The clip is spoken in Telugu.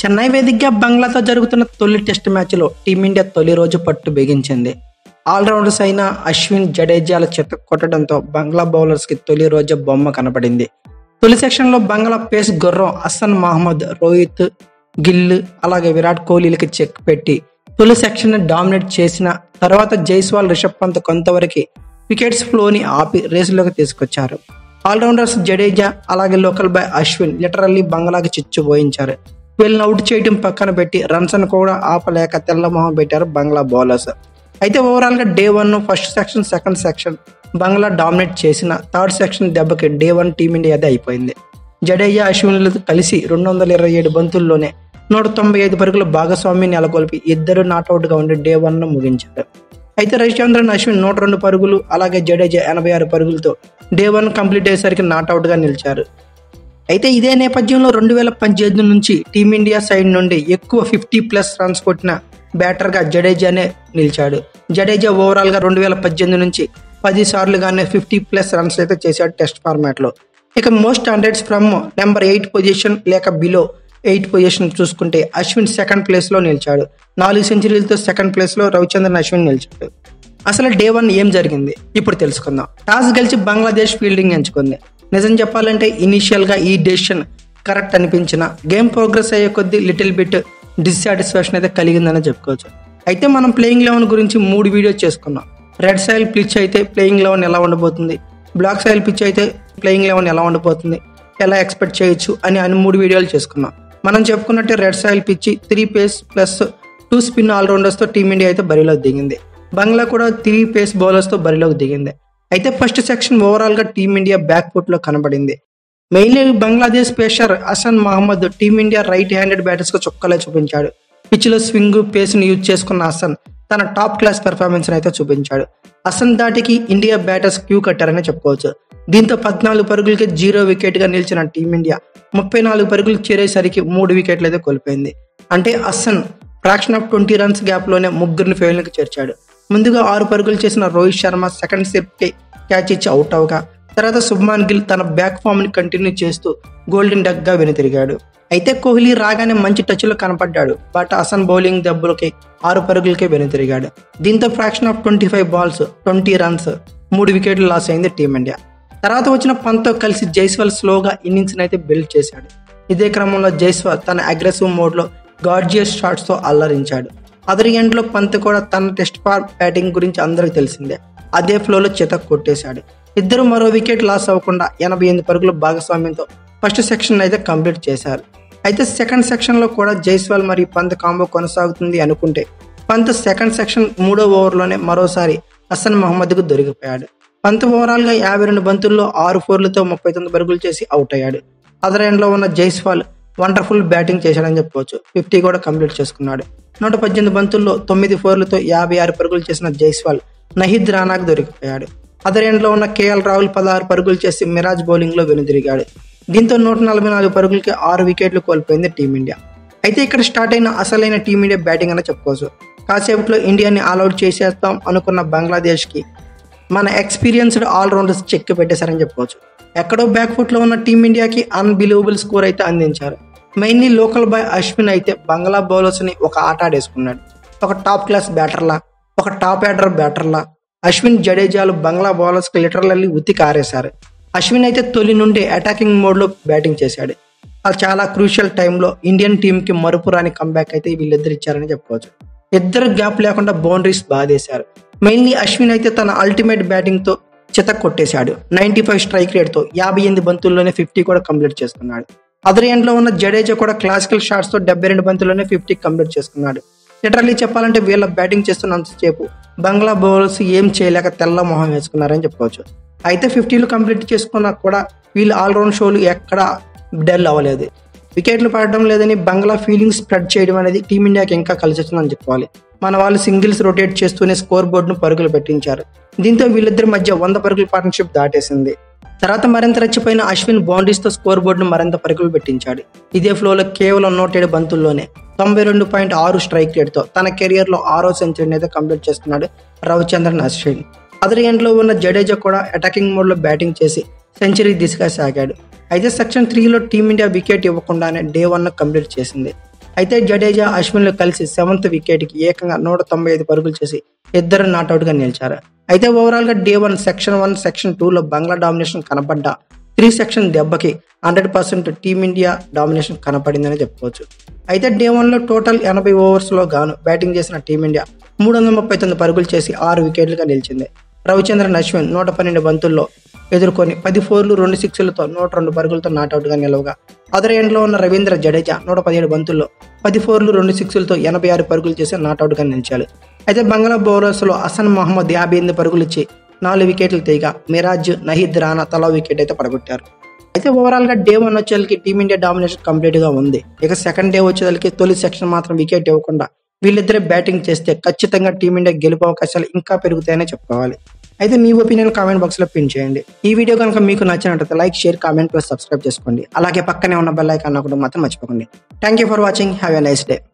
చెన్నై వేదికగా బంగ్లాతో జరుగుతున్న తొలి టెస్ట్ మ్యాచ్లో టీమిండియా తొలి రోజు పట్టు బిగించింది ఆల్రౌండర్స్ అయిన అశ్విన్ జడేజాల చెత్త కొట్టడంతో బంగ్లా బౌలర్స్కి తొలి రోజు బొమ్మ కనపడింది తొలి సెక్షన్లో బంగ్లా పేస్ గుర్రం హసన్ మహమ్మద్ రోహిత్ గిల్ అలాగే విరాట్ కోహ్లీలకి చెక్ పెట్టి తొలి సెక్షన్ డామినేట్ చేసిన తర్వాత జైస్వాల్ రిషబ్ పంత్ కొంతవరకు వికెట్స్ ఫ్లోని ఆపి రేసులోకి తీసుకొచ్చారు ఆల్రౌండర్స్ జడేజా అలాగే లోకల్ బాయ్ అశ్విన్ లిటరల్లీ బంగ్లాకి చిచ్చు పోయించారు వీళ్ళని అవుట్ చేయడం పక్కన పెట్టి రన్స్ కూడా ఆపలేక తెల్లమొహం పెట్టారు బంగ్లా బౌలర్స్ అయితే ఓవరాల్ గా day one first section second section Bangla dominate చేసిన థర్డ్ సెక్షన్ దెబ్బకి డే వన్ టీమిండియాదే అయిపోయింది జడేజా అశ్విన్లతో కలిసి రెండు వందల ఇరవై ఏడు బంతుల్లోనే నూట తొంభై ఐదు పరుగుల భాగస్వామ్యం నెలకొల్పి ఇద్దరు నాట్అవుట్గా ఉండి డే వన్ ముగించారు అయితే రవిచంద్రన్ అశ్విన్ నూట రెండు పరుగులు అలాగే జడేజా ఎనభై ఆరు పరుగులతో డే వన్ కంప్లీట్ అయ్యేసరికి నాట్అవుట్గా నిలిచారు అయితే ఇదే నేపథ్యంలో రెండు వేల పద్దెనిమిది నుంచి టీమిండియా సైడ్ నుండి ఎక్కువ ఫిఫ్టీ ప్లస్ రన్స్ కొట్టిన బ్యాటర్గా జడేజానే నిలిచాడు జడేజా ఓవరాల్గా రెండు వేల పద్దెనిమిది నుంచి పది సార్లుగానే ఫిఫ్టీ ప్లస్ రన్స్ అయితే చేశాడు టెస్ట్ ఫార్మాట్లో ఇక most hundreds from number eight position లేక బిలో ఎయిట్ పొజిషన్ చూసుకుంటే అశ్విన్ సెకండ్ ప్లేస్లో నిలిచాడు నాలుగు సెంచరీలతో సెకండ్ ప్లేస్లో రవిచంద్రన్ అశ్విన్ నిలిచాడు అసలు డే వన్ ఏం జరిగింది ఇప్పుడు తెలుసుకుందాం టాస్ గెలిచి బంగ్లాదేశ్ ఫీల్డింగ్ ఎంచుకుంది నిజం చెప్పాలంటే ఇనీషియల్గా ఈ డెసిషన్ కరెక్ట్ అనిపించిన గేమ్ ప్రోగ్రెస్ అయ్యే కొద్దీ లిటిల్ బిట్ డిస్సాటిస్ఫాక్షన్ అయితే కలిగిందని చెప్పుకోవచ్చు అయితే మనం ప్లేయింగ్ లెవెన్ గురించి మూడు వీడియోస్ చేసుకున్నాం రెడ్ సైల్ పిచ్ అయితే ప్లేయింగ్ లెవెన్ ఎలా ఉండబోతుంది బ్లాక్ సైల్ పిచ్ అయితే ప్లేయింగ్ లెవెన్ ఎలా ఉండబోతుంది ఎలా ఎక్స్పెక్ట్ చేయొచ్చు అని అని మూడు వీడియోలు చేసుకున్నాం మనం చెప్పుకున్నట్టే రెడ్ సాయిల్ పిచ్చి three pace plus two spin ఆల్రౌండర్స్తో టీమిండియా అయితే బరిలోకి దిగింది బంగ్లా కూడా త్రీ పేస్ బౌలర్స్తో బరిలోకి దిగింది అయితే ఫస్ట్ సెక్షన్ ఓవరాల్గా టీమిండియా బ్యాక్ ఫుట్లో కనబడింది mainly Bangladesh pacer Hasan Mahmud team India right handed బ్యాటర్స్గా చొక్కలే చూపించాడు పిచ్లో స్వింగ్ పేస్ని యూజ్ చేసుకున్న హసన్ తన టాప్ క్లాస్ పెర్ఫార్మెన్స్ అయితే చూపించాడు హసన్ దాటికి ఇండియా బ్యాటర్స్ క్యూ కట్టారని చెప్పుకోవచ్చు దీంతో పద్నాలుగు పరుగులకి జీరో వికెట్గా నిలిచిన టీమిండియా ముప్పై నాలుగు పరుగులు చేరేసరికి మూడు వికెట్లు అయితే కోల్పోయింది అంటే Hasan fraction of twenty runs గ్యాప్లోనే ముగ్గురిని ఫెయిల్కి చేర్చాడు ముందుగా ఆరు పరుగులు చేసిన రోహిత్ శర్మ సెకండ్ సెట్కి క్యాచ్ ఇచ్చి అవుట్ అవగా తర్వాత శుభ్మాన్ గిల్ తన బ్యాక్ ఫామ్ని కంటిన్యూ చేస్తూ గోల్డెన్ డక్గా వెనుతిరిగాడు అయితే కోహ్లీ రాగానే మంచి టచ్లో కనపడ్డాడు బట్ హసన్ బౌలింగ్ దెబ్బలకి ఆరు పరుగులకే వెనుతిరిగాడు దీంతో fraction of twenty five balls twenty runs మూడు వికెట్లు లాస్ అయింది టీమిండియా తర్వాత వచ్చిన పంత్తో కలిసి జైస్వాల్ స్లోగా ఇన్నింగ్స్ అయితే బిల్డ్ చేశాడు ఇదే క్రమంలో జైస్వాల్ తన అగ్రెసివ్ మోడ్లో గార్జియస్ షాట్స్తో అల్లరించాడు అదర్ ఎండ్లో పంత్ కూడా తన టెస్ట్ ఫార్ బ్యాటింగ్ గురించి అందరికీ తెలిసిందే అదే ఫ్లోలో చేత కొట్టేశాడు ఇద్దరు మరో వికెట్ లాస్ అవ్వకుండా ఎనభై ఎనిమిది పరుగుల భాగస్వామ్యంతో ఫస్ట్ సెక్షన్ అయితే కంప్లీట్ చేశారు అయితే సెకండ్ సెక్షన్లో కూడా జైస్వాల్ మరియు పంత్ కాంబో కొనసాగుతుంది అనుకుంటే పంత్ సెకండ్ సెక్షన్ మూడో ఓవర్లోనే మరోసారి హసన్ మహమ్మద్కు దొరికిపోయాడు పంత్ ఓవరాల్గా యాభై రెండు బంతుల్లో ఆరు ఫోర్లతో ముప్పై తొమ్మిది పరుగులు చేసి అవుట్ అయ్యాడు అదర్ ఎండ్లో ఉన్న జైస్వాల్ వండర్ఫుల్ బ్యాటింగ్ చేశాడని చెప్పుకోవచ్చు ఫిఫ్టీ కూడా కంప్లీట్ చేసుకున్నాడు నూట పద్దెనిమిది బంతుల్లో తొమ్మిది ఫోర్లతో యాభై ఆరు పరుగులు చేసిన జైస్వాల్ నహిద్ రానాకు దొరికిపోయాడు అదర్ ఎండ్లో ఉన్న కేఎల్ రాహుల్ పదహారు పరుగులు చేసి మిరాజ్ బౌలింగ్లో వెనుదిరిగాడు దీంతో నూట నలభై నాలుగు పరుగులకి ఆరు వికెట్లు కోల్పోయింది టీమిండియా అయితే ఇక్కడ స్టార్ట్ అయిన అసలైన టీమిండియా బ్యాటింగ్ అని చెప్పుకోవచ్చు కాసేపట్లో ఇండియాని ఆల్అౌట్ చేసేస్తాం అనుకున్న బంగ్లాదేశ్కి మన ఎక్స్పీరియన్స్డ్ ఆల్రౌండర్స్ చెక్ పెట్టేశారని చెప్పుకోవచ్చు ఎక్కడో బ్యాక్ ఫుట్లో ఉన్న టీమిండియాకి అన్బిలీవబుల్ స్కోర్ అయితే అందించారు మెయిన్లీ లోకల్ బాయ్ అశ్విన్ అయితే బంగ్లా బౌలర్స్ని ఒక ఆట ఆడేసుకున్నాడు ఒక టాప్ క్లాస్ బ్యాటర్లా ఒక టాప్ ఆర్డర్ బ్యాటర్లా అశ్విన్ జడేజాలు బంగ్లా బౌలర్స్కి లిటరల్లీ ఉత్తికి ఆరేశారు అశ్విన్ అయితే తొలి నుండి అటాకింగ్ మోడ్లో బ్యాటింగ్ చేశాడు అది చాలా క్రూషియల్ టైంలో ఇండియన్ టీంకి మరుపురాని కంబ్యాక్ అయితే వీళ్ళిద్దరు ఇచ్చారని చెప్పుకోవచ్చు ఇద్దరు గ్యాప్ లేకుండా బౌండరీస్ బాధేశారు మెయిన్లీ అశ్విన్ అయితే తన అల్టిమేట్ బ్యాటింగ్తో చిత కొట్టేశాడు నైంటీ ఫైవ్ స్ట్రైక్ రేట్తో యాభై ఎనిమిది బంతుల్లోనే ఫిఫ్టీ కూడా కంప్లీట్ చేసుకున్నాడు అదర్ ఎండ్లో ఉన్న జడేజా కూడా క్లాసికల్ షాట్స్తో డెబ్బై రెండు బంతుల్లోనే ఫిఫ్టీ కంప్లీట్ చేసుకున్నాడు లిటరల్లీ చెప్పాలంటే వీళ్ళ బ్యాటింగ్ చేస్తున్నంతసేపు బంగ్లా బౌలర్స్ ఏం చేయలేక తెల్ల మొహం వేసుకున్నారని చెప్పుకోవచ్చు అయితే ఫిఫ్టీలు కంప్లీట్ చేసుకున్నా కూడా వీళ్ళు ఆల్రౌండ్ షోలు ఎక్కడా డల్ అవ్వలేదు వికెట్లు పడడం లేదని బంగ్లా ఫీలింగ్స్ స్ప్రెడ్ చేయడం అనేది టీమిండియాకి ఇంకా కలిసి వచ్చిందని చెప్పుకోవాలి మన వాళ్ళు సింగిల్స్ రొటేట్ చేస్తూనే స్కోర్ బోర్డును పరుగులు పెట్టించారు దీంతో వీళ్ళిద్దరి మధ్య వంద పరుగుల పార్ట్నర్షిప్ దాటేసింది తర్వాత మరింత రెచ్చిపోయిన అశ్విన్ బౌండరీస్తో స్కోర్ బోర్డును మరింత పరుగులు పెట్టించాడు ఇదే ఫ్లోలో కేవలం నూట ఏడు బంతుల్లోనే తొంభై రెండు పాయింట్ ఆరు స్ట్రైక్ రేట్తో తన కెరియర్లో ఆరో సెంచరీని అయితే కంప్లీట్ చేసుకున్నాడు రవిచంద్రన్ అశ్విన్ అదర్ ఎండ్లో ఉన్న జడేజా కూడా అటాకింగ్ మోడ్లో బ్యాటింగ్ చేసి సెంచరీ దిశగా సాగాడు అయితే సెక్షన్ త్రీలో టీమిండియా వికెట్ ఇవ్వకుండానే డే వన్ కంప్లీట్ చేసింది అయితే జడేజా అశ్విన్లు కలిసి సెవెంత్ వికెట్కి ఏకంగా నూట తొంభై ఐదు పరుగులు చేసి ఇద్దరు నాట్అవుట్గా నిలిచారు అయితే ఓవరాల్గా day one section one section టూలో బంగ్లా డామినేషన్ కనపడ్డ త్రీ సెక్షన్ దెబ్బకి హండ్రెడ్ పర్సెంట్ టీమిండియా డామినేషన్ కనపడిందని చెప్పుకోవచ్చు అయితే డే వన్లో టోటల్ ఎనభై ఓవర్స్లో గాను బ్యాటింగ్ చేసిన టీమిండియా మూడు వందల ముప్పై తొమ్మిది పరుగులు చేసి ఆరు వికెట్లుగా నిలిచింది రవిచంద్రన్ అశ్విన్ నూట పన్నెండు బంతుల్లో ఎదుర్కొని పది ఫోర్లు రెండు సిక్స్లతో నూట రెండు పరుగులతో నాట్అవుట్గా నిలవగా అదర్ ఎండ్లో ఉన్న రవీంద్ర జడేజా నూట పదిహేడు బంతుల్లో పది ఫోర్లు రెండు సిక్స్లతో ఎనభై ఆరు పరుగులు చేసి నాట్అవుట్గా నిలిచాడు అయితే బంగ్లా బౌలర్స్లో హసన్ మహమ్మద్ యాభై ఎనిమిది పరుగులు ఇచ్చి నాలుగు వికెట్లు తీయగా మిరాజ్ నహీద్ రానా తలా వికెట్ అయితే పడగొట్టారు అయితే ఓవరాల్ గా డే వన్ వచ్చేసరికి టీమిండియా డామినేషన్ కంప్లీట్ గా ఉంది ఇక సెకండ్ డే వచ్చేసరికి తొలి సెక్షన్ మాత్రం వికెట్ ఇవ్వకుండా వీళ్ళిద్దరే బ్యాటింగ్ చేస్తే ఖచ్చితంగా టీమిండియా గెలుపు అవకాశాలు ఇంకా పెరుగుతాయని చెప్పుకోవాలి అయితే మీ ఒపీనియన్ కామెంట్ బాక్స్ లో పిన్ చేయండి ఈ వీడియో కనుక మీకు నచ్చినట్లయితే like share comment plus subscribe చేసుకోండి అలాగే పక్కనే ఉన్న బెల్ ఐకాన్ కూడా మాత్రం మర్చిపోకండి thank you for watching have a nice day